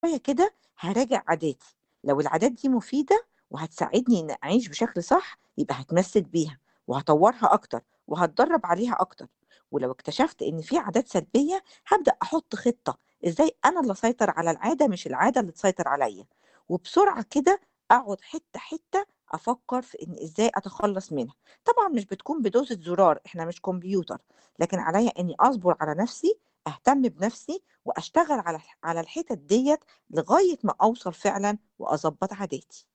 شوية كده هاراجع عاداتي، لو العادات دي مفيدة وهتساعدني إني أعيش بشكل صح، يبقى هاتمسك بيها وهاطوّرها أكتر وهاتدرّب عليها أكتر، ولو اكتشفت إن في عادات سلبية، هابدأ أحط خطة إزاي أنا اللي أسيطر على العادة مش العادة اللي تسيطر عليَّ، وبسرعة كده أقعد حتّة، حتّة أفكّر في إن إزاي أتخلّص منها، طبعًا مش بتكون بدوسة زرار، إحنا مش كمبيوتر، لكن عليَّ إني أصبر على نفسي، أهتم بنفسي، وأشتغل على الح على الحِتَت ديّة لغاية ما أوصل فعلًا وأضبّط عاداتي.